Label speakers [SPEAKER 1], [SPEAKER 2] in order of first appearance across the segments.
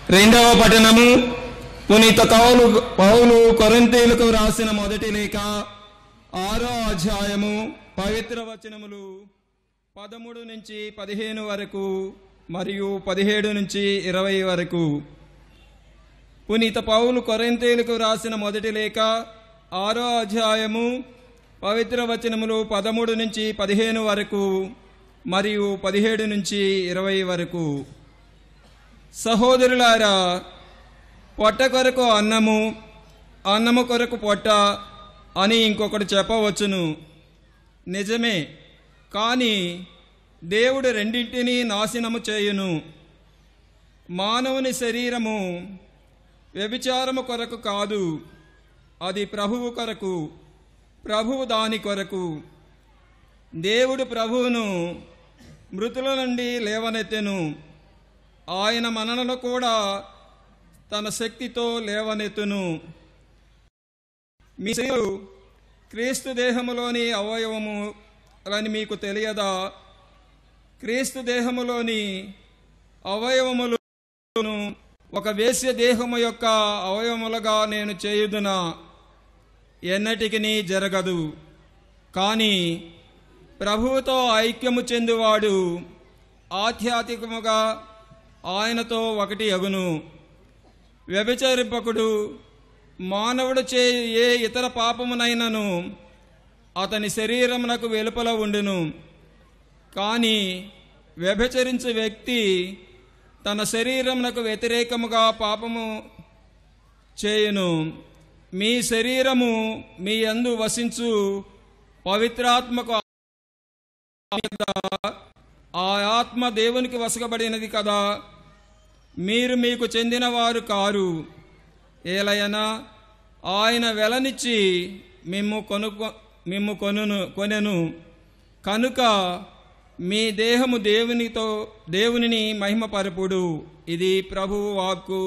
[SPEAKER 1] రెండవ పట్టణము పునీత కౌలు పౌలు కొరంతీలకు రాసిన మొదటి లేఖ ఆరో అధ్యాయము పవిత్ర వచనములు పదమూడు నుంచి పదిహేను వరకు మరియు పదిహేడు నుంచి ఇరవై వరకు పునీత పౌలు కొరంతీలకు రాసిన మొదటి లేఖ ఆరో అధ్యాయము పవిత్ర వచనములు పదమూడు నుంచి పదిహేను వరకు మరియు పదిహేడు నుంచి ఇరవై వరకు సహోదరులారా పొట్ట కొరకు అన్నము అన్నము కొరకు పొట్ట అని ఇంకొకటి చెప్పవచ్చును నిజమే కానీ దేవుడు రెండింటినీ నాశనము చేయును మానవుని శరీరము వ్యభిచారము కొరకు కాదు అది ప్రభువు కొరకు ప్రభువు దాని కొరకు దేవుడు ప్రభువును మృతుల నుండి లేవనెత్తెను ఆయన మనలను కూడా తన శక్తితో లేవనెత్తును మీ శరీరం క్రీస్తు దేహములోని అవయవము అని మీకు తెలియదా క్రీస్తు దేహములోని అవయవములను ఒక వేశ్య దేహము యొక్క అవయవములుగా నేను చేయుదునా ఎన్నటికి జరగదు కానీ ప్రభువుతో ఐక్యము చెందువాడు ఆధ్యాత్మికముగా ఆయనతో ఒకటి అగును వ్యభిచరింపకుడు మానవుడు చే ఏ ఇతర పాపమునైనను అతని శరీరమునకు వెలుపల ఉండును కానీ వ్యభిచరించే వ్యక్తి తన శరీరమునకు వ్యతిరేకముగా పాపము చేయును మీ శరీరము మీ యందు వసించు పవిత్రాత్మకు ఆ ఆత్మ దేవునికి వసగబడినది కదా మీరు మీకు చెందినవారు కారు ఏలయనా ఆయన వెలనిచ్చి మిమ్ము కొనుక్కు మిమ్ము కొనును కొనెను కనుక మీ దేహము దేవునితో దేవునిని మహిమపరపుడు ఇది ప్రభువు వాక్కు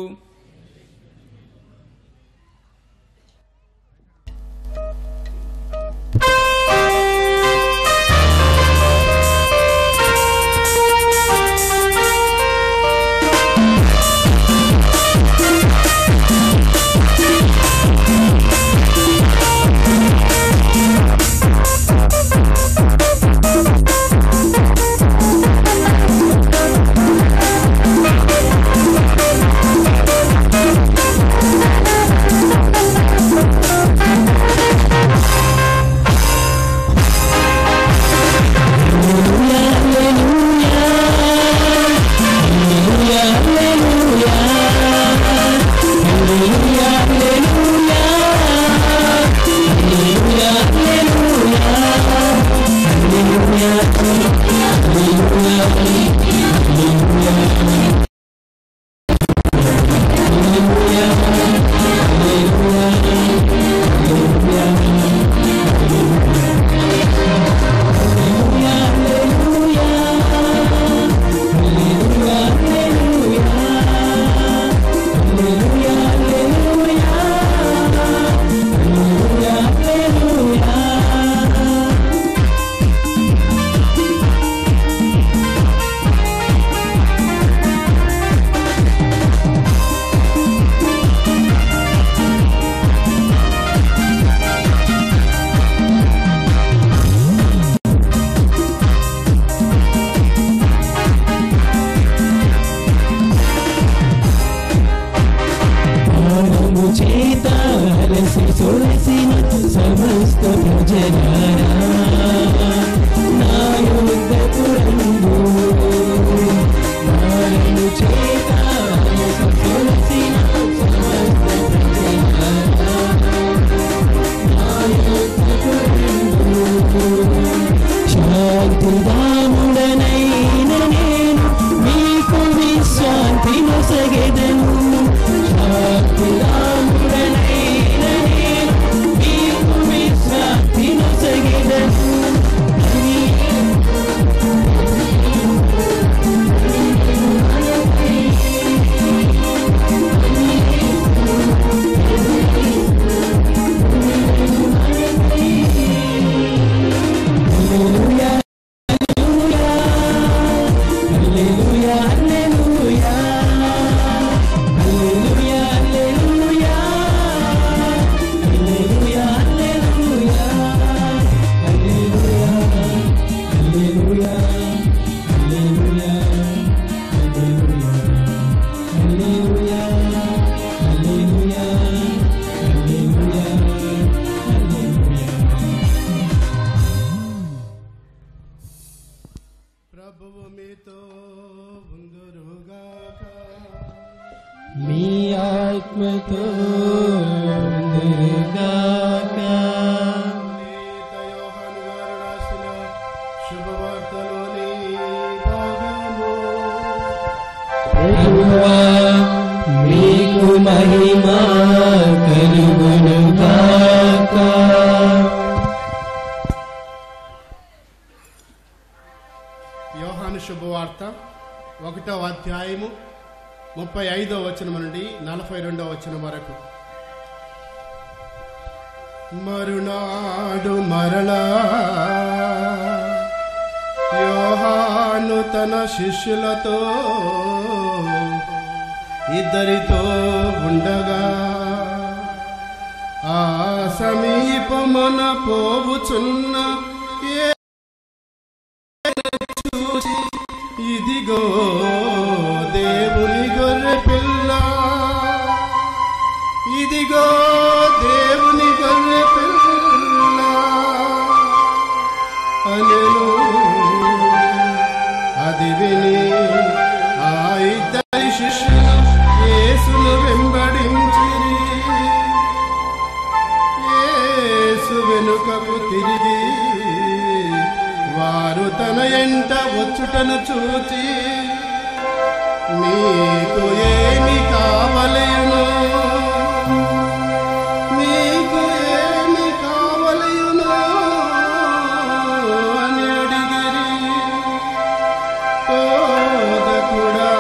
[SPEAKER 2] Thank మీ ఆత్మతో దుర్గాక
[SPEAKER 3] యోహాను గారు రాసిన శుభవార్తలోని భాగము
[SPEAKER 2] ప్రభువా మీకు మహిమ కలుగును గాక
[SPEAKER 3] యోహాను శుభవార్త ఒకటో అధ్యాయము ముప్పై ఐదో వచనం నుండి నలభై రెండో వచనం వరకు మరునాడు మరలా యోహాను తన శిష్యులతో ఇద్దరితో ఉండగా ఆ సమీపమున పోవుచున్న ఏ చూసి ఇదిగో దేవుని గొర్రె పిల్ల ఇదిగో దేవుని గొర్రె పిల్ల అనెను అది విని ఆ ఇద్దరి శిష్యులు యేసును వెంబడించిరి యేసు వెనుకకు తిరిగి వారు తన ఎంట వచ్చుటను చూచి మీకు ఏమి కావలయును మీకు ఏమి కావలయును అని అడిగిరి బోధకుడా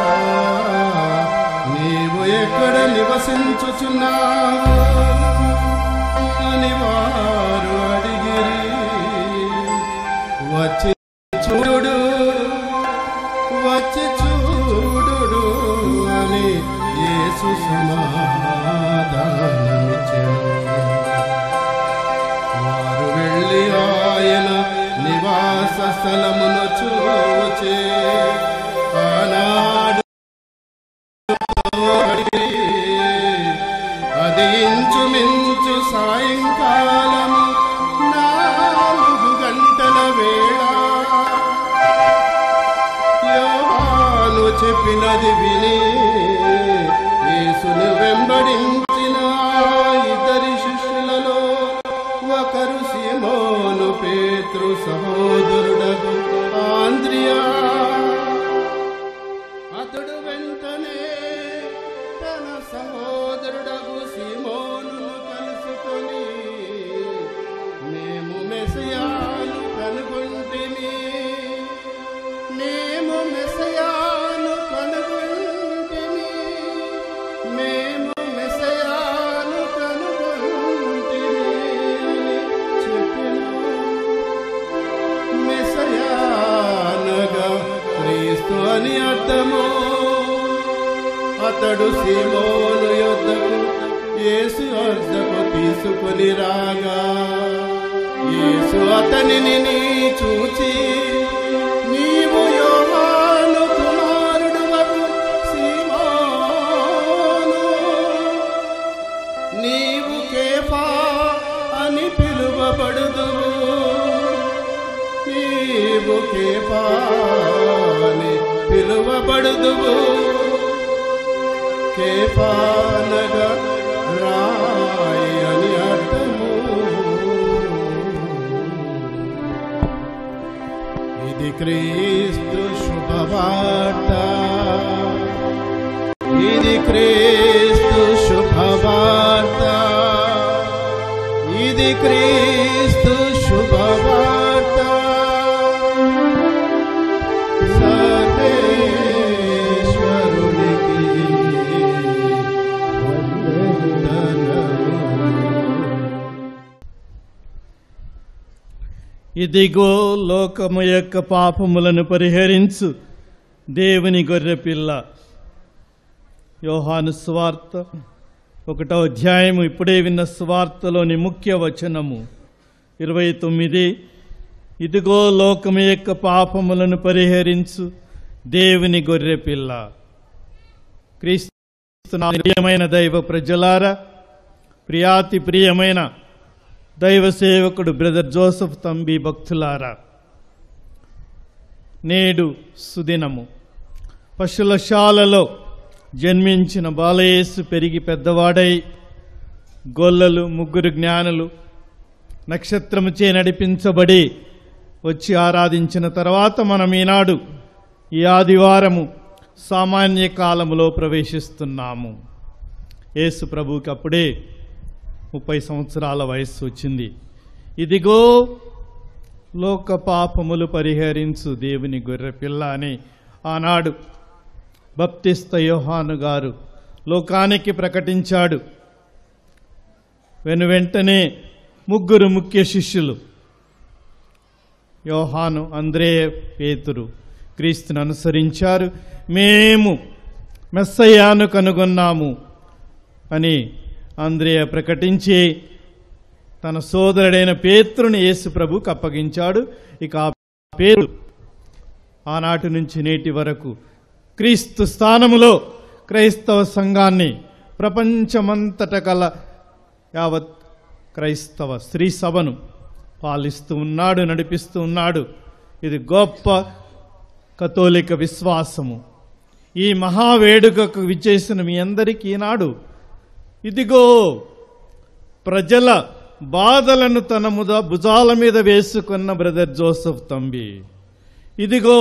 [SPEAKER 3] నీవు ఎక్కడ నివసించుచున్నావు అని వారు అడిగిరి వచ్చి చూడు వచ్చి చూడు అని యేసు సమాధానమిచ్చెను వారు వెళ్ళి ఆయన నివాస స్థలమును చూచే ఆనాడు అది ఇంచుమించు సాయంకాలము నాలుగు గంటల వేళ యోహాను చెప్పినది విని యేసును వెంబడించిన ఆ ఇద్దరి శిష్యులలో ఒకరు సీమోను పేతృ సహోదరుడగు ఆంద్రియా అతడు వెంటనే తన సహోదరుడగు సీమోను కలుసుకొని మేము మెసయాను కనుగొంటిని మేము మెసయాను కనుగొంటిని మేము మెసయాను కనుగొంటిని అని చెప్పెను మెసయానగా క్రీస్తు అని అర్థము అతడు సీమోను యొద్దకు యేసు అర్ధకు తీసుకొని రాగా యేసు అతనిని నీ చూచి నీవు యోహాను కుమారుడు సీమోను నీవు కేఫా అని పిలువబడుదువు నీవు కేఫా అని పిలువబడుదువు కేఫానగా రాయి అని అర్థము ఇది క్రీస్తు శుభవార్త ఇది క్రీస్తు శుభవార్త ఇది క్రీస్తు శుభవార్త సర్వేశ్వరునికి వందనములు.
[SPEAKER 4] ఇదిగో లోకము యొక్క పాపములను పరిహరించు దేవుని గొర్రెపిల్ల యోహాను స్వార్త ఒకటో అధ్యాయము ఇప్పుడే విన్న స్వార్తలోని ముఖ్య వచనము ఇరవై తొమ్మిది ఇదిగో లోకము యొక్క పాపములను పరిహరించు దేవుని గొర్రెపిల్ల క్రీస్తు నా ప్రియమైన దైవ ప్రజలారా ప్రియాతి ప్రియమైన దైవ సేవకుడు బ్రదర్ జోసఫ్ తంబి భక్తులారా నేడు సుదినము పశులశాలలో జన్మించిన బాలయేసు పెరిగి పెద్దవాడై గొల్లలు ముగ్గురు జ్ఞానులు నక్షత్రముచే నడిపించబడి వచ్చి ఆరాధించిన తర్వాత మనం ఈనాడు ఈ ఆదివారము సామాన్య కాలములో ప్రవేశిస్తున్నాము యేసు ప్రభువుకి అప్పుడే ముప్పై సంవత్సరాల వయస్సు వచ్చింది ఇదిగో లోక పాపములు పరిహరించు దేవుని గొర్రెపిల్ల అని ఆనాడు బప్తిస్త యోహాను గారు లోకానికి ప్రకటించాడు వెను వెంటనే ముగ్గురు ముఖ్య శిష్యులు యోహాను అంద్రే పేతురు క్రీస్తుని అనుసరించారు మేము మెస్సయ్యాను కనుగొన్నాము అని అంద్రేయ ప్రకటించి తన సోదరుడైన పేతురుని యేసు ప్రభుకు అప్పగించాడు ఇక ఆ పేరు ఆనాటి నుంచి నేటి వరకు క్రీస్తు స్థానములో క్రైస్తవ సంఘాన్ని ప్రపంచమంతట కల యావత్ క్రైస్తవ స్త్రీ సభను పాలిస్తూ ఉన్నాడు నడిపిస్తూ ఉన్నాడు ఇది గొప్ప కథోలిక విశ్వాసము ఈ మహావేడుకకు విచ్చేసిన మీ అందరికీ ఈనాడు ఇదిగో ప్రజల బాధలను తన ముద భుజాల మీద వేసుకున్న బ్రదర్ జోసఫ్ తంబి ఇదిగో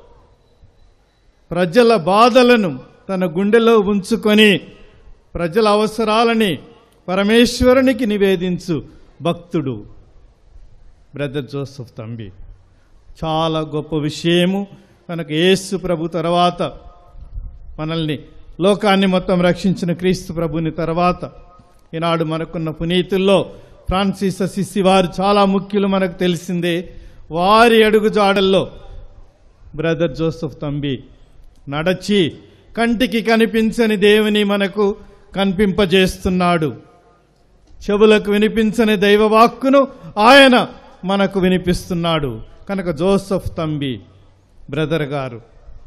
[SPEAKER 4] ప్రజల బాధలను తన గుండెలో ఉంచుకొని ప్రజల అవసరాలని పరమేశ్వరునికి నివేదించు భక్తుడు బ్రదర్ జోసఫ్ తంబి చాలా గొప్ప విషయము మనకు యేసు ప్రభు తర్వాత మనల్ని లోకాన్ని మొత్తం రక్షించిన క్రీస్తు ప్రభుని తర్వాత ఈనాడు మనకున్న పునీతుల్లో ఫ్రాన్సిస్ అసిస్సి వారు చాలా ముఖ్యులు మనకు తెలిసిందే వారి అడుగు జాడల్లో బ్రదర్ జోసఫ్ తంబి నడచి కంటికి కనిపించని దేవుని మనకు కనిపింపజేస్తున్నాడు చెవులకు వినిపించని దైవవాక్కును ఆయన మనకు వినిపిస్తున్నాడు కనుక జోసఫ్ తంబి బ్రదర్ గారు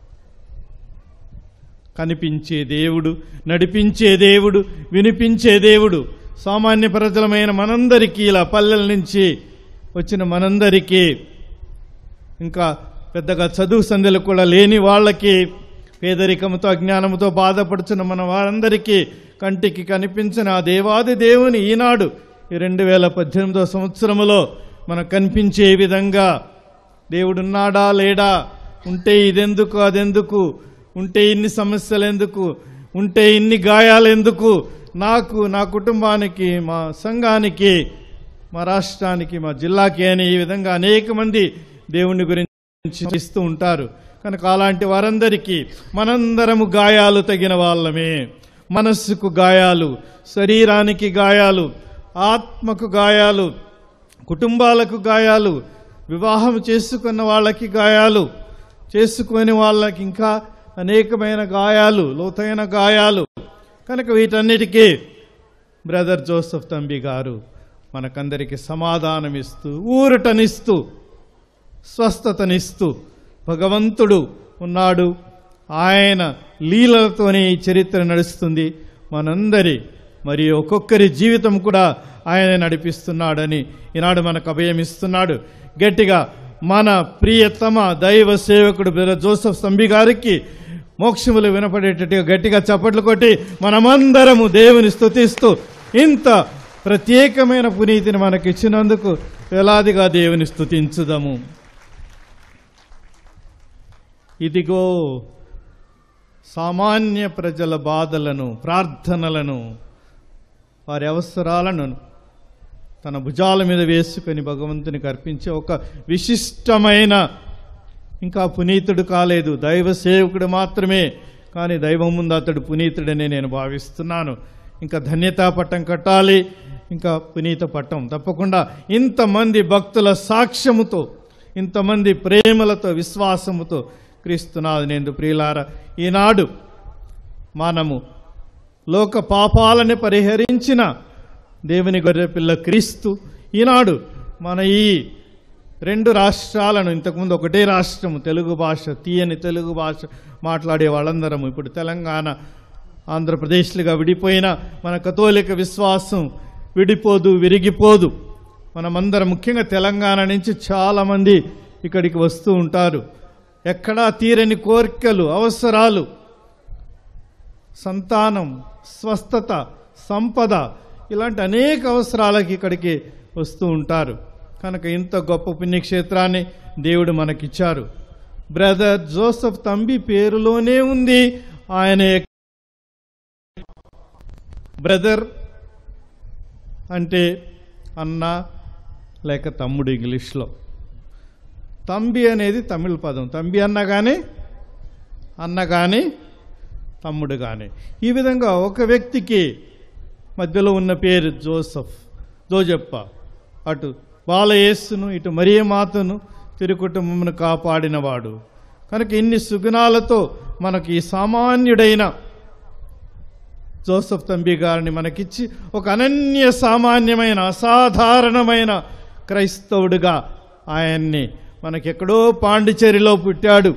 [SPEAKER 4] కనిపించే దేవుడు నడిపించే దేవుడు వినిపించే దేవుడు సామాన్య ప్రజలమైన మనందరికీ ఇలా పల్లెల నుంచి వచ్చిన మనందరికీ ఇంకా పెద్దగా చదువు సంధ్యలు కూడా లేని వాళ్ళకి పేదరికంతో అజ్ఞానంతో బాధపడుచున్న మన వారందరికీ కంటికి కనిపించిన ఆ దేవాది దేవుని ఈనాడు ఈ రెండు వేల పద్దెనిమిదో సంవత్సరములో మనకు కనిపించే విధంగా దేవుడున్నాడా లేడా ఉంటే ఇదెందుకు అదెందుకు ఉంటే ఇన్ని సమస్యలు ఎందుకు ఉంటే ఇన్ని గాయాలు ఎందుకు నాకు నా కుటుంబానికి మా సంఘానికి మా రాష్ట్రానికి మా జిల్లాకి అని ఈ విధంగా అనేక మంది దేవుని గురించి ఇస్తూ ఉంటారు కనుక అలాంటి వారందరికీ మనందరము గాయాలు తగిన వాళ్ళమే మనస్సుకు గాయాలు శరీరానికి గాయాలు ఆత్మకు గాయాలు కుటుంబాలకు గాయాలు వివాహం చేసుకున్న వాళ్ళకి గాయాలు చేసుకుని వాళ్ళకి ఇంకా అనేకమైన గాయాలు లోతైన గాయాలు కనుక వీటన్నిటికీ బ్రదర్ జోసఫ్ తంబి గారు మనకందరికి సమాధానమిస్తూ ఊరటనిస్తూ స్వస్థతనిస్తూ భగవంతుడు ఉన్నాడు ఆయన లీలలతోనే ఈ చరిత్ర నడుస్తుంది మనందరి మరి ఒక్కొక్కరి జీవితం కూడా ఆయన నడిపిస్తున్నాడని ఈనాడు మనకు అభయమిస్తున్నాడు గట్టిగా మన ప్రియతమ దైవ సేవకుడు బ్రదర్ జోసఫ్ సంబి గారికి మోక్షములు వినపడేటట్టుగా గట్టిగా చప్పట్లు కొట్టి మనమందరము దేవుని స్తుతిస్తూ ఇంత ప్రత్యేకమైన పునీతిని మనకిచ్చినందుకు వేలాదిగా దేవుని స్తుతించుదాము ఇదిగో సామాన్య ప్రజల బాధలను ప్రార్థనలను వారి అవసరాలను తన భుజాల మీద వేసుకొని భగవంతునికి అర్పించే ఒక విశిష్టమైన ఇంకా పునీతుడు కాలేదు దైవ సేవకుడు మాత్రమే కానీ దైవం ముందు అతడు పునీతుడని నేను భావిస్తున్నాను ఇంకా ధన్యతా పట్టం కట్టాలి ఇంకా పునీత పట్టం తప్పకుండా ఇంతమంది భక్తుల సాక్ష్యముతో ఇంతమంది ప్రేమలతో విశ్వాసముతో క్రీస్తునాథనేందు ప్రియులార ఈనాడు మనము లోక పాపాలని పరిహరించిన దేవుని గొర్రెపిల్ల క్రీస్తు ఈనాడు మన ఈ రెండు రాష్ట్రాలను ఇంతకుముందు ఒకటే రాష్ట్రము తెలుగు భాష తీయని తెలుగు భాష మాట్లాడే వాళ్ళందరము ఇప్పుడు తెలంగాణ ఆంధ్రప్రదేశ్లుగా విడిపోయిన మన కథోలిక విశ్వాసం విడిపోదు విరిగిపోదు మనమందరం ముఖ్యంగా తెలంగాణ నుంచి చాలామంది ఇక్కడికి వస్తూ ఉంటారు ఎక్కడా తీరని కోరికలు అవసరాలు సంతానం స్వస్థత సంపద ఇలాంటి అనేక అవసరాలకి ఇక్కడికి వస్తూ ఉంటారు కనుక ఇంత గొప్ప పుణ్యక్షేత్రాన్ని దేవుడు మనకిచ్చారు బ్రదర్ జోసఫ్ తంబి పేరులోనే ఉంది ఆయన యొక్క బ్రదర్ అంటే అన్న లేక తమ్ముడు ఇంగ్లీష్లో తంబి అనేది తమిళ పదం తంబి అన్న కానీ అన్న కానీ తమ్ముడు కానీ ఈ విధంగా ఒక వ్యక్తికి మధ్యలో ఉన్న పేరు జోసఫ్ జోజప్ప అటు బాలయేస్సును ఇటు మరియమాతను తిరుకుటుంబమును కాపాడినవాడు కనుక ఇన్ని సుగుణాలతో మనకి ఈ సామాన్యుడైన జోసఫ్ తంబి గారిని మనకిచ్చి ఒక అనన్య సామాన్యమైన అసాధారణమైన క్రైస్తవుడిగా ఆయన్ని మనకెక్కడో పాండిచేరిలో పుట్టాడు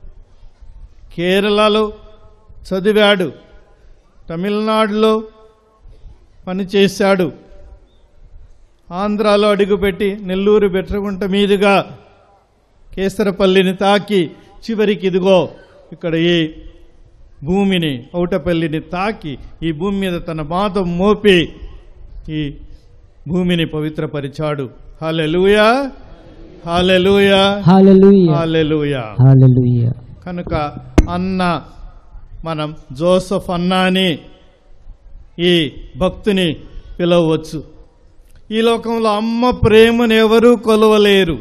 [SPEAKER 4] కేరళలో చదివాడు తమిళనాడులో పనిచేశాడు ఆంధ్రాలో అడుగుపెట్టి నెల్లూరు బెట్రగుంట మీదుగా కేసరపల్లిని తాకి చివరికి ఇదిగో ఇక్కడ ఈ భూమిని ఔటపల్లిని తాకి ఈ భూమి మీద తన మాతం మోపి ఈ భూమిని పవిత్రపరిచాడు hallelujah hallelujah
[SPEAKER 2] Hallelujah.
[SPEAKER 4] Hallelujah
[SPEAKER 2] Hallelujah.
[SPEAKER 4] కనుక అన్న మనం జోసఫ్ అన్న అని ఈ భక్తుని పిలవచ్చు ఈ లోకంలో అమ్మ ప్రేమను ఎవరూ కొలవలేరు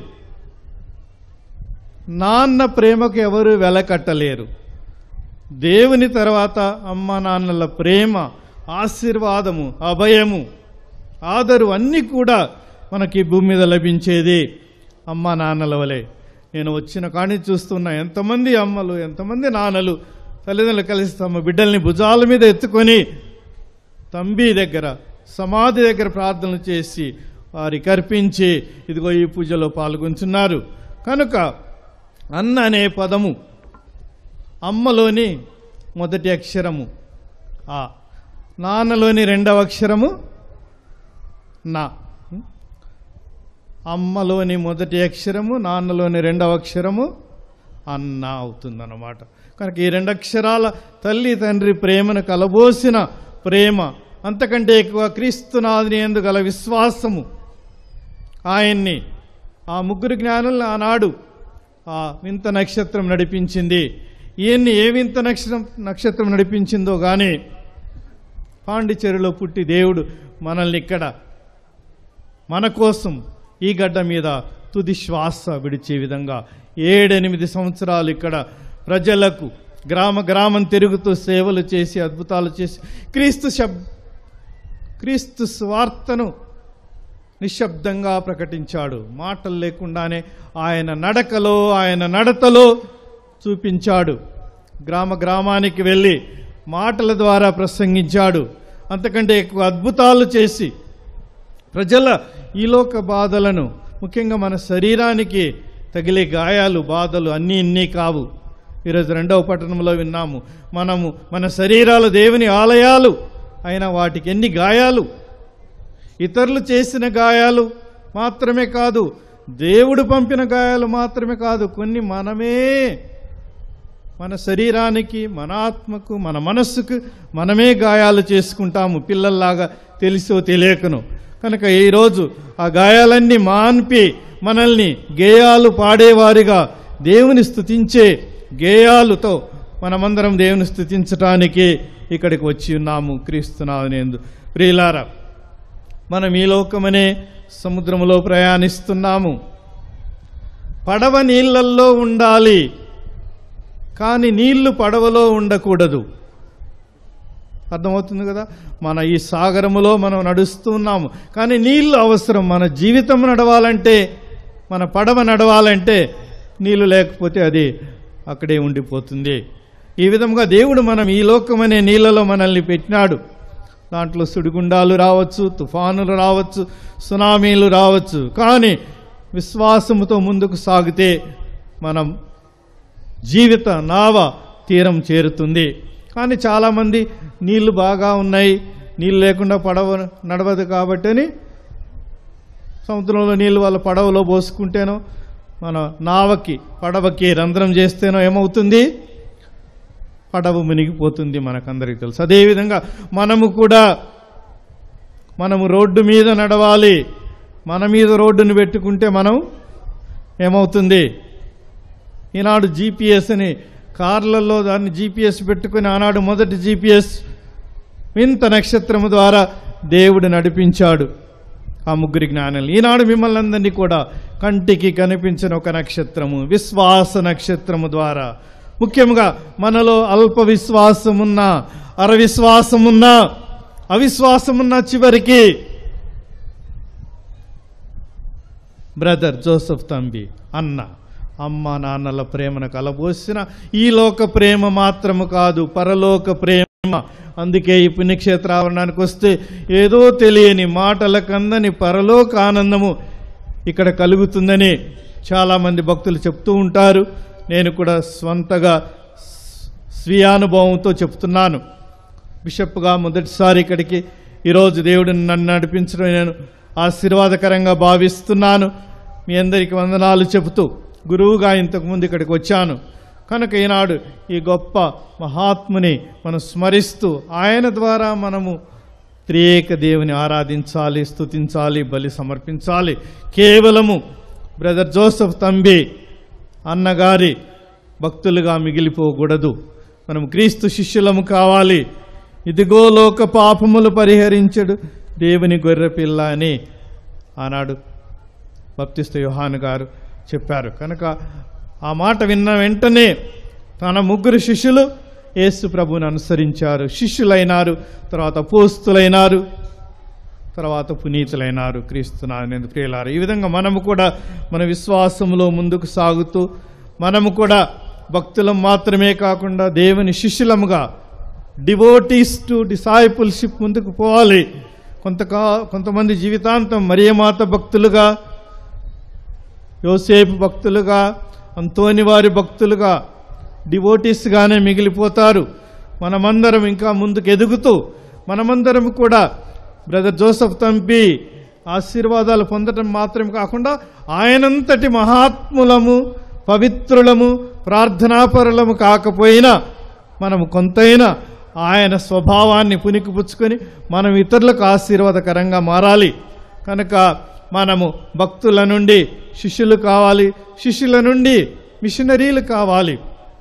[SPEAKER 4] నాన్న ప్రేమకు ఎవరు వెలకట్టలేరు దేవుని తర్వాత అమ్మ నాన్నల ప్రేమ ఆశీర్వాదము అభయము ఆదరు అన్నీ కూడా మనకి ఈ భూమి మీద లభించేది అమ్మ నాన్నల వలె నేను వచ్చిన కాని చూస్తున్నా ఎంతమంది అమ్మలు ఎంతమంది నాన్నలు తల్లిదండ్రులు కలిసి తమ బిడ్డల్ని భుజాల మీద ఎత్తుకొని తంబి దగ్గర సమాధి దగ్గర ప్రార్థనలు చేసి వారికి అర్పించి ఇదిగో ఈ పూజలో పాల్గొంటున్నారు కనుక అన్న అనే పదము అమ్మలోని మొదటి అక్షరము ఆ నాన్నలోని రెండవ అక్షరము నా అమ్మలోని మొదటి అక్షరము నాన్నలోని రెండవ అక్షరము అన్న అవుతుందన్నమాట కనుక ఈ రెండు అక్షరాల తల్లి తండ్రి ప్రేమను కలబోసిన ప్రేమ అంతకంటే ఎక్కువ క్రీస్తునాథుని ఎందు గల విశ్వాసము ఆయన్ని ఆ ముగ్గురు జ్ఞానులను ఆనాడు ఆ వింత నక్షత్రం నడిపించింది ఈయన్ని ఏ వింత నక్షత్రం నక్షత్రం నడిపించిందో కానీ పాండిచేరిలో పుట్టి దేవుడు మనల్ని ఇక్కడ మన కోసం ఈ గడ్డ మీద తుది శ్వాస విడిచే విధంగా ఏడెనిమిది సంవత్సరాలు ఇక్కడ ప్రజలకు గ్రామ గ్రామం తిరుగుతూ సేవలు చేసి అద్భుతాలు చేసి క్రీస్తు శబ్ క్రీస్తు స్వార్థను నిశ్శబ్దంగా ప్రకటించాడు మాటలు లేకుండానే ఆయన నడకలో ఆయన నడతలో చూపించాడు గ్రామ గ్రామానికి వెళ్ళి మాటల ద్వారా ప్రసంగించాడు అంతకంటే ఎక్కువ అద్భుతాలు చేసి ప్రజల ఈలోక బాధలను ముఖ్యంగా మన శరీరానికి తగిలే గాయాలు బాధలు అన్నీ ఇన్ని కావు ఈరోజు రెండవ పట్టణంలో విన్నాము మనము మన శరీరాలు దేవుని ఆలయాలు అయినా వాటికి ఎన్ని గాయాలు ఇతరులు చేసిన గాయాలు మాత్రమే కాదు దేవుడు పంపిన గాయాలు మాత్రమే కాదు కొన్ని మనమే మన శరీరానికి మన ఆత్మకు మన మనస్సుకు మనమే గాయాలు చేసుకుంటాము పిల్లల్లాగా తెలిసో తెలియకను కనుక ఈరోజు ఆ గాయాలన్నీ మాన్పి మనల్ని గేయాలు పాడేవారిగా దేవుని స్తుతించే గేయాలతో మనమందరం దేవుని స్తుతించటానికి ఇక్కడికి వచ్చి ఉన్నాము క్రీస్తునాథనేందు ప్రియులారా మనం ఈ లోకమనే సముద్రంలో ప్రయాణిస్తున్నాము పడవ నీళ్ళల్లో ఉండాలి కానీ నీళ్లు పడవలో ఉండకూడదు అర్థమవుతుంది కదా మన ఈ సాగరములో మనం నడుస్తున్నాము కానీ నీళ్లు అవసరం మన జీవితం నడవాలంటే మన పడవ నడవాలంటే నీళ్లు లేకపోతే అది అక్కడే ఉండిపోతుంది ఈ విధంగా దేవుడు మనం ఈ లోకమనే నీళ్ళలో మనల్ని పెట్టినాడు దాంట్లో సుడిగుండాలు రావచ్చు తుఫానులు రావచ్చు సునామీలు రావచ్చు కానీ విశ్వాసముతో ముందుకు సాగితే మనం జీవిత నావ తీరం చేరుతుంది కానీ చాలామంది నీళ్లు బాగా ఉన్నాయి నీళ్ళు లేకుండా పడవ నడవదు కాబట్టని సముద్రంలో నీళ్ళు వాళ్ళ పడవలో పోసుకుంటేనో మన నావకి పడవకి రంధ్రం చేస్తేనో ఏమవుతుంది పడవ మునిగిపోతుంది మనకందరికీ తెలుసు అదేవిధంగా మనము కూడా మనము రోడ్డు మీద నడవాలి మన మీద రోడ్డును పెట్టుకుంటే మనం ఏమవుతుంది ఈనాడు జీపీఎస్ అని కార్లలో దాన్ని జీపీఎస్ పెట్టుకుని ఆనాడు మొదటి జీపీఎస్ వింత నక్షత్రము ద్వారా దేవుడు నడిపించాడు ఆ ముగ్గురి జ్ఞానులు ఈనాడు మిమ్మల్ని అందరినీ కూడా కంటికి కనిపించిన ఒక నక్షత్రము విశ్వాస నక్షత్రము ద్వారా ముఖ్యంగా మనలో అల్ప విశ్వాసమున్నా అర విశ్వాసమున్నా అవిశ్వాసమున్నా చివరికి బ్రదర్ జోసఫ్ తంబి అన్న అమ్మ నాన్నల ప్రేమను కలబోసిన ఈ లోక ప్రేమ మాత్రము కాదు పరలోక ప్రేమ అందుకే ఈ పుణ్యక్షేత్ర ఆవరణానికి వస్తే ఏదో తెలియని మాటల కందని పరలోక ఆనందము ఇక్కడ కలుగుతుందని చాలామంది భక్తులు చెప్తూ ఉంటారు నేను కూడా స్వంతగా స్వీయానుభవంతో చెప్తున్నాను బిషప్గా మొదటిసారి ఇక్కడికి ఈరోజు దేవుడు నన్ను నడిపించడం నేను ఆశీర్వాదకరంగా భావిస్తున్నాను మీ అందరికీ వందనాలు చెబుతూ గురువుగా ఇంతకుముందు ఇక్కడికి వచ్చాను కనుక ఈనాడు ఈ గొప్ప మహాత్ముని మనం స్మరిస్తూ ఆయన ద్వారా మనము త్రియేక దేవుని ఆరాధించాలి స్తుతించాలి బలి సమర్పించాలి కేవలము బ్రదర్ జోసఫ్ తంబి అన్నగారి భక్తులుగా మిగిలిపోకూడదు మనం క్రీస్తు శిష్యులము కావాలి ఇదిగో లోక పాపములు పరిహరించడు దేవుని గొర్రెపిల్ల అని ఆనాడు బప్తిస్త యోహాను గారు చెప్పారు కనుక ఆ మాట విన్న వెంటనే తన ముగ్గురు శిష్యులు యేసు ప్రభువుని అనుసరించారు శిష్యులైనారు తర్వాత పోస్తులైనారు తర్వాత పునీతులైనారు క్రీస్తునాథు ప్రియులారు ఈ విధంగా మనము కూడా మన విశ్వాసంలో ముందుకు సాగుతూ మనము కూడా భక్తులం మాత్రమే కాకుండా దేవుని శిష్యులముగా డివోటీస్ టు డిసైపుల్షిప్ ముందుకు పోవాలి కొంతకా కొంతమంది జీవితాంతం మరియమాత భక్తులుగా యోసేపు భక్తులుగా అంతోని వారి భక్తులుగా డివోటీస్గానే మిగిలిపోతారు మనమందరం ఇంకా ముందుకు ఎదుగుతూ మనమందరం కూడా బ్రదర్ జోసఫ్ తంపి ఆశీర్వాదాలు పొందటం మాత్రం కాకుండా ఆయనంతటి మహాత్ములము పవిత్రులము ప్రార్థనాపరులము కాకపోయినా మనము కొంతైనా ఆయన స్వభావాన్ని పునికిపుచ్చుకొని మనం ఇతరులకు ఆశీర్వాదకరంగా మారాలి కనుక మనము భక్తుల నుండి శిష్యులు కావాలి శిష్యుల నుండి మిషనరీలు కావాలి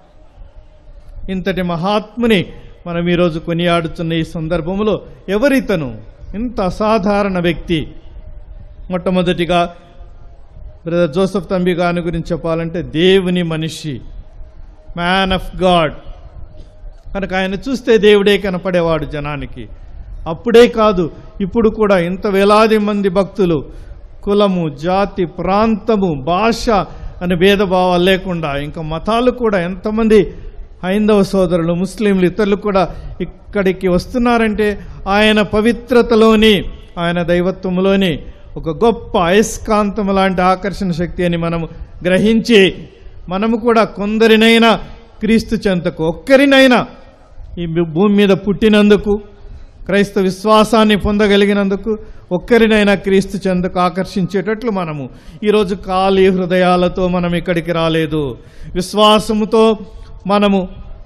[SPEAKER 4] ఇంతటి మహాత్ముని మనం ఈరోజు కొనియాడుతున్న ఈ సందర్భంలో ఎవరితను ఇంత అసాధారణ వ్యక్తి మొట్టమొదటిగా బ్రదర్ జోసఫ్ తంబి గారి గురించి చెప్పాలంటే దేవుని మనిషి మ్యాన్ ఆఫ్ గాడ్ కనుక ఆయన చూస్తే దేవుడే కనపడేవాడు జనానికి అప్పుడే కాదు ఇప్పుడు కూడా ఇంత వేలాది మంది భక్తులు కులము జాతి ప్రాంతము భాష అనే భేదభావాలు లేకుండా ఇంకా మతాలు కూడా ఎంతమంది హైందవ సోదరులు ముస్లింలు ఇతరులు కూడా ఇక్కడికి వస్తున్నారంటే ఆయన పవిత్రతలోని ఆయన దైవత్వంలోని ఒక గొప్ప అయస్కాంతం లాంటి ఆకర్షణ శక్తి అని మనము గ్రహించి మనము కూడా కొందరినైనా క్రీస్తు చెంతకు ఒక్కరినైనా ఈ భూమి మీద పుట్టినందుకు క్రైస్తవ విశ్వాసాన్ని పొందగలిగినందుకు ఒక్కరినైనా క్రీస్తు చెందకు ఆకర్షించేటట్లు మనము ఈరోజు ఖాళీ హృదయాలతో మనం ఇక్కడికి రాలేదు విశ్వాసముతో మనము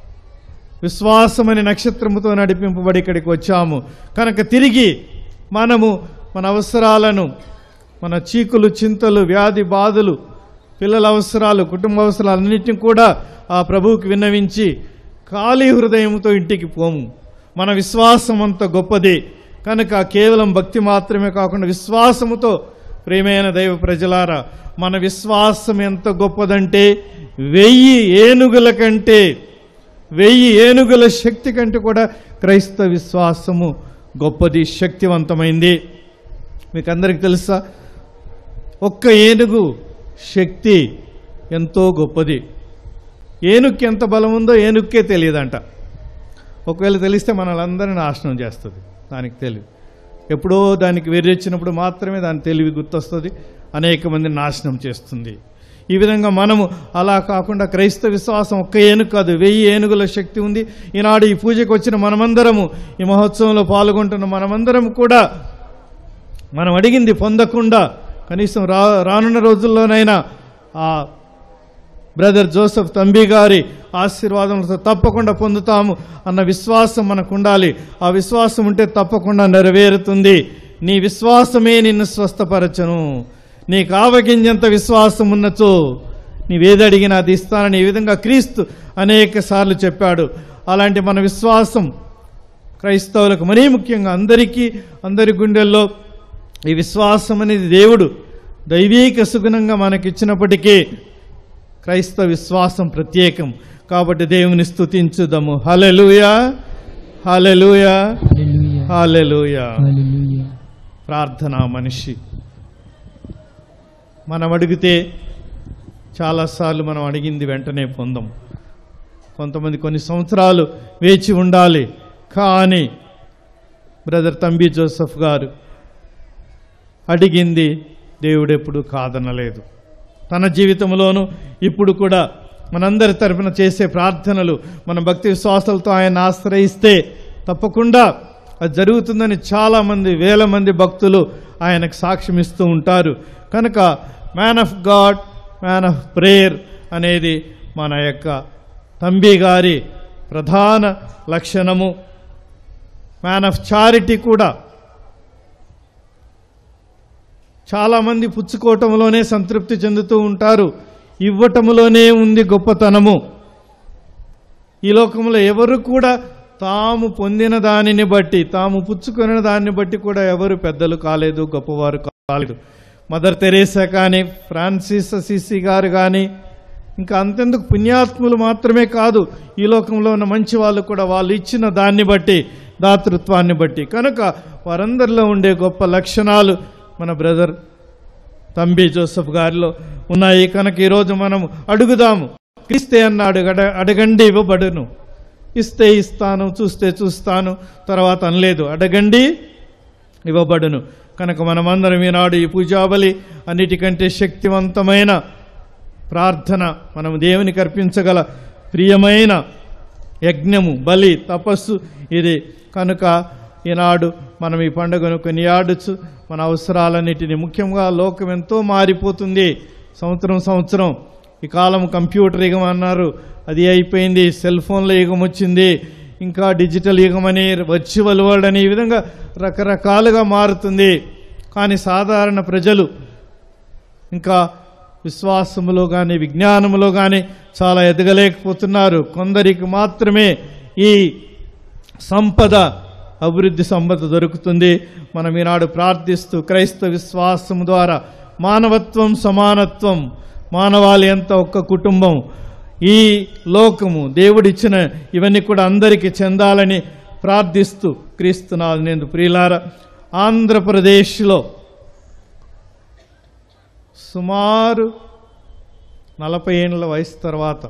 [SPEAKER 4] విశ్వాసమని నక్షత్రముతో నడిపింపబడి ఇక్కడికి వచ్చాము కనుక తిరిగి మనము మన అవసరాలను మన చీకులు చింతలు వ్యాధి బాధలు పిల్లల అవసరాలు కుటుంబ అవసరాలు అన్నిటిని కూడా ఆ ప్రభువుకి విన్నవించి ఖాళీ హృదయంతో ఇంటికి పోము మన విశ్వాసం అంత గొప్పది కనుక కేవలం భక్తి మాత్రమే కాకుండా విశ్వాసముతో ప్రేమైన దైవ ప్రజలారా మన విశ్వాసం ఎంత గొప్పదంటే వెయ్యి ఏనుగుల కంటే వెయ్యి ఏనుగుల శక్తి కంటే కూడా క్రైస్తవ విశ్వాసము గొప్పది శక్తివంతమైంది మీకు అందరికి తెలుసా ఒక్క ఏనుగు శక్తి ఎంతో గొప్పది ఏనుక్కి ఎంత బలం ఉందో ఏనుక్కే తెలియదంట ఒకవేళ తెలిస్తే మనల్ని నాశనం చేస్తుంది దానికి తెలివి ఎప్పుడో దానికి వెర్రెచ్చినప్పుడు మాత్రమే దాని తెలివి గుర్తొస్తుంది అనేక మంది నాశనం చేస్తుంది ఈ విధంగా మనము అలా కాకుండా క్రైస్తవ విశ్వాసం ఒక్క ఏనుగు కాదు వెయ్యి ఏనుగుల శక్తి ఉంది ఈనాడు ఈ పూజకు వచ్చిన మనమందరము ఈ మహోత్సవంలో పాల్గొంటున్న మనమందరం కూడా మనం అడిగింది పొందకుండా కనీసం రా రానున్న రోజుల్లోనైనా ఆ బ్రదర్ జోసెఫ్ తంబి గారి ఆశీర్వాదములతో తప్పకుండా పొందుతాము అన్న విశ్వాసం మనకు ఉండాలి ఆ విశ్వాసం ఉంటే తప్పకుండా నెరవేరుతుంది నీ విశ్వాసమే నిన్ను స్వస్థపరచను నీకు ఆవగింజంత విశ్వాసం ఉన్నచో నీవేదడిగినా అది ఇస్తానని ఈ విధంగా క్రీస్తు అనేక సార్లు చెప్పాడు అలాంటి మన విశ్వాసం క్రైస్తవులకు మరీ ముఖ్యంగా అందరికీ అందరి గుండెల్లో ఈ విశ్వాసం అనేది దేవుడు దైవీక సుగుణంగా మనకిచ్చినప్పటికీ క్రైస్తవ విశ్వాసం ప్రత్యేకం కాబట్టి దేవుని స్తుతించుదాము hallelujah hallelujah
[SPEAKER 2] hallelujah
[SPEAKER 4] hallelujah
[SPEAKER 2] hallelujah
[SPEAKER 4] ప్రార్థన మనిషి మనం అడిగితే చాలాసార్లు మనం అడిగింది వెంటనే పొందం కొంతమంది కొన్ని సంవత్సరాలు వేచి ఉండాలి కానీ బ్రదర్ తంబి జోసెఫ్ గారు అడిగింది దేవుడెప్పుడు కాదనలేదు తన జీవితంలోనూ ఇప్పుడు కూడా మనందరి తరపున చేసే ప్రార్థనలు మన భక్తి విశ్వాసాలతో ఆయన ఆశ్రయిస్తే తప్పకుండా అది జరుగుతుందని చాలామంది వేల మంది భక్తులు ఆయనకు సాక్ష్యం ఇస్తూ ఉంటారు కనుక man of God man of prayer అనేది మన యొక్క తంబి గారి ప్రధాన లక్షణము మ్యాన్ ఆఫ్ చారిటీ కూడా చాలామంది పుచ్చుకోవటంలోనే సంతృప్తి చెందుతూ ఉంటారు ఇవ్వటంలోనే ఉంది గొప్పతనము ఈ లోకంలో ఎవరు కూడా తాము పొందిన దానిని బట్టి తాము పుచ్చుకున్న దాన్ని బట్టి కూడా ఎవరు పెద్దలు కాలేదు గొప్పవారు కాలేదు మదర్ తెరేసా కానీ ఫ్రాన్సిస్ అసిసి గారు కానీ ఇంకా అంతెందుకు పుణ్యాత్ములు మాత్రమే కాదు ఈ లోకంలో ఉన్న మంచి వాళ్ళు కూడా వాళ్ళు ఇచ్చిన దాన్ని బట్టి దాతృత్వాన్ని బట్టి కనుక వారందరిలో ఉండే గొప్ప లక్షణాలు మన బ్రదర్ తంబి జోసెఫ్ గారిలో ఉన్నాయి కనుక ఈరోజు మనం అడుగుదాము క్రీస్తే అన్నాడు అడ అడగండి ఇవ్వబడును ఇస్తే ఇస్తాను చూస్తే చూస్తాను తర్వాత అనలేదు అడగండి ఇవ్వబడును కనుక మనమందరం ఈనాడు ఈ పూజాబలి అన్నిటికంటే శక్తివంతమైన ప్రార్థన మనం దేవునికి అర్పించగల ప్రియమైన యజ్ఞము బలి తపస్సు ఇది కనుక ఈనాడు మనం ఈ పండుగను కొనియాడచ్చు మన అవసరాలన్నిటిని ముఖ్యంగా లోకం ఎంతో మారిపోతుంది సంవత్సరం సంవత్సరం ఈ కాలం కంప్యూటర్ యుగం అన్నారు అది అయిపోయింది సెల్ ఫోన్ల యుగం వచ్చింది ఇంకా డిజిటల్ యుగం అని వర్చువల్ వరల్డ్ అని ఈ విధంగా రకరకాలుగా మారుతుంది కానీ సాధారణ ప్రజలు ఇంకా విశ్వాసములో కానీ విజ్ఞానములో కానీ చాలా ఎదగలేకపోతున్నారు కొందరికి మాత్రమే ఈ సంపద అభివృద్ధి సంపద దొరుకుతుంది మనం ఈనాడు ప్రార్థిస్తూ క్రైస్తవ విశ్వాసం ద్వారా మానవత్వం సమానత్వం మానవాళి ఎంత ఒక్క కుటుంబం ఈ లోకము దేవుడిచ్చిన ఇవన్నీ కూడా అందరికీ చెందాలని ప్రార్థిస్తూ క్రీస్తునాథు నేను ప్రియులార ఆంధ్రప్రదేశ్లో సుమారు నలభై ఏళ్ళ వయసు తర్వాత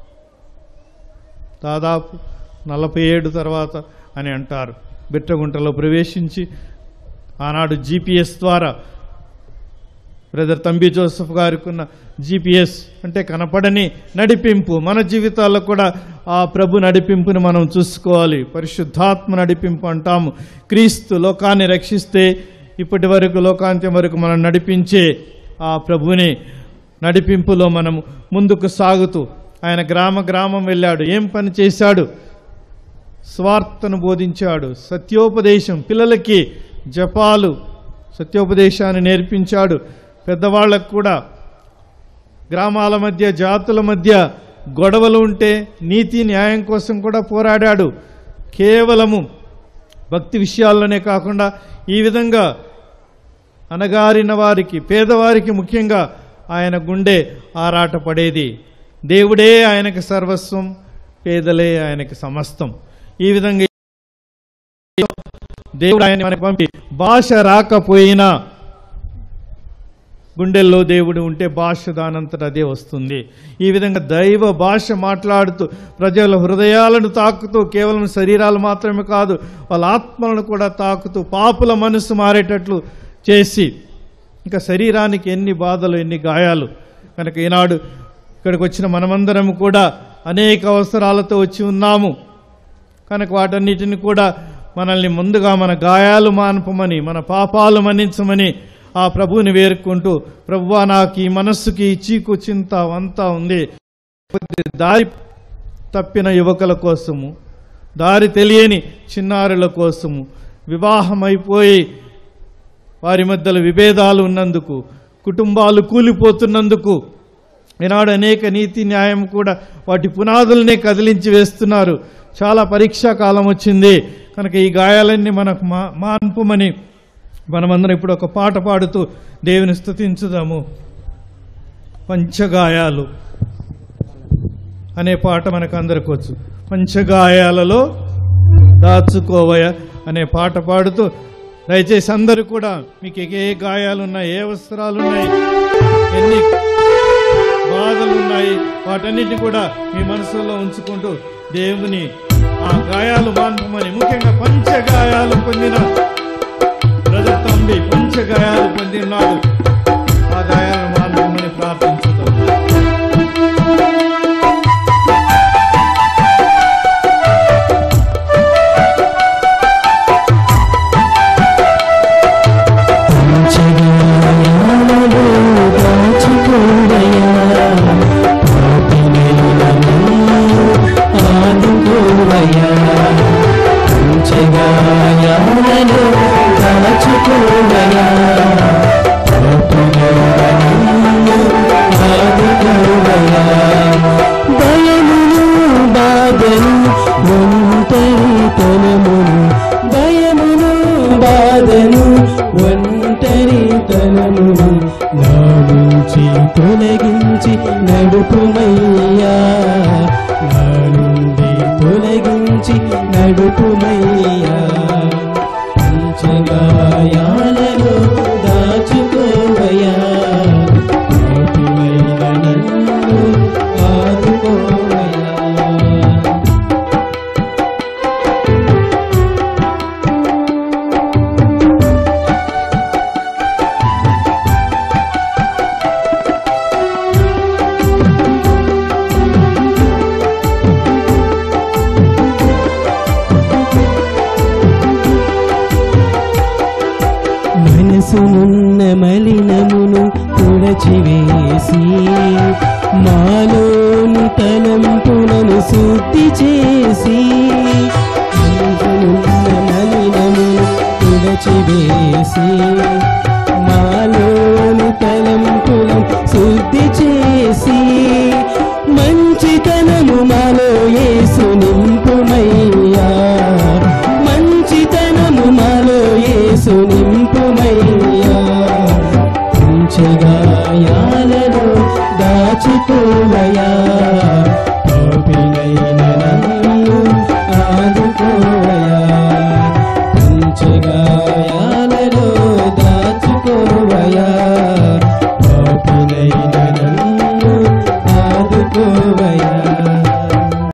[SPEAKER 4] దాదాపు నలభై ఏడు తర్వాత అని అంటారు బిట్టగుంటలో ప్రవేశించి ఆనాడు జీపీఎస్ ద్వారా బ్రదర్ తంబి జోసెఫ్ గారికి ఉన్న జీపీఎస్ అంటే కనపడని నడిపింపు మన జీవితాల్లో కూడా ఆ ప్రభు నడిపింపుని మనం చూసుకోవాలి పరిశుద్ధాత్మ నడిపింపు అంటాము క్రీస్తు లోకాన్ని రక్షిస్తే ఇప్పటి వరకు లోకాంత్యం వరకు మనం నడిపించే ఆ ప్రభుని నడిపింపులో మనం ముందుకు సాగుతూ ఆయన గ్రామ గ్రామం వెళ్ళాడు ఏం పని చేశాడు స్వార్థను బోధించాడు సత్యోపదేశం పిల్లలకి జపాలు సత్యోపదేశాన్ని నేర్పించాడు పెద్దవాళ్ళకు కూడా గ్రామాల మధ్య జాతుల మధ్య గొడవలు ఉంటే నీతి న్యాయం కోసం కూడా పోరాడాడు కేవలము భక్తి విషయాల్లోనే కాకుండా ఈ విధంగా అనగారిన వారికి పేదవారికి ముఖ్యంగా ఆయన గుండె ఆరాట పడేది దేవుడే ఆయనకి సర్వస్వం పేదలే ఆయనకి సమస్తం ఈ విధంగా దేవుడు ఆయన మనకి పంపి భాష రాకపోయినా గుండెల్లో దేవుడు ఉంటే భాష దానంతట అదే వస్తుంది ఈ విధంగా దైవ భాష మాట్లాడుతూ ప్రజల హృదయాలను తాకుతూ కేవలం శరీరాలు మాత్రమే కాదు వాళ్ళ ఆత్మలను కూడా తాకుతూ పాపుల మనసు మారేటట్లు చేసి ఇంకా శరీరానికి ఎన్ని బాధలు ఎన్ని గాయాలు కనుక ఈనాడు ఇక్కడికి వచ్చిన మనమందరం కూడా అనేక అవసరాలతో వచ్చి ఉన్నాము కనుక వాటన్నిటిని కూడా మనల్ని ముందుగా మన గాయాలు మాన్పమని మన పాపాలు మన్నించమని ఆ ప్రభువుని వేరుకుంటూ ప్రభువా నాకు ఈ మనస్సుకి ఈ చీకు చింత అంతా ఉంది లేకపోతే దారి తప్పిన యువకుల కోసము దారి తెలియని చిన్నారుల కోసము వివాహమైపోయి వారి మధ్యలో విభేదాలు ఉన్నందుకు కుటుంబాలు కూలిపోతున్నందుకు ఈనాడు అనేక నీతి న్యాయం కూడా వాటి పునాదులనే కదిలించి వేస్తున్నారు చాలా పరీక్షా కాలం వచ్చింది కనుక ఈ గాయాలన్నీ మనకు మా మాన్పుమని మనమందరం ఇప్పుడు ఒక పాట పాడుతూ దేవుని స్తుతించుదాము పంచగాయాలు అనే పాట మనకు అందరికి వచ్చు పంచగాయాలలో దాచుకోవయ అనే పాట పాడుతూ దయచేసి అందరూ కూడా మీకు ఏ ఏ గాయాలు ఉన్నాయి ఏ అవసరాలు ఉన్నాయి ఎన్ని బాధలు ఉన్నాయి వాటన్నిటిని కూడా మీ మనసులో ఉంచుకుంటూ దేవుని ఆ గాయాలు మాన్పమని ముఖ్యంగా పంచ గాయాలు పొందిన బ్రదర్ తంబి పంచ గాయాలు పొందినాడు ఆ గాయాలు మాన్పమని ప్రార్థించుతాం
[SPEAKER 2] పంచగాయాలలో దాచుకోవయ్యా పాపినీలను ఆదుకోవయ్యా పంచగాయాలలో దాచుకోవయ్యా పాపినీలను ఆదుకోవయ్యా భయమును బాధను ఒంటరితనమును భయమును బాధను ఒంటరితనమును నా నుంచి తొలగించి నడుపుమయ్యా నా నుండి తొలగించి నడుపుమయ్యా పంచగాయాలలో దాచుకోవయ్యా పాపినైన నన్ను ఆదుకోవయ్యా మనసునున్న మలినమును తుడచివేసి మాలోని తలంపులను శుద్ధి చేసి మనసునున్న మలినమును తుడచివేసి మాలోని తలంపులను శుద్ధి చేసి మంచితనము మాలో యేసు నింపుమయ్యా మంచితనము మాలో యేసు నింపుమయ్యా పంచగాయాలలో దాచుకోవయా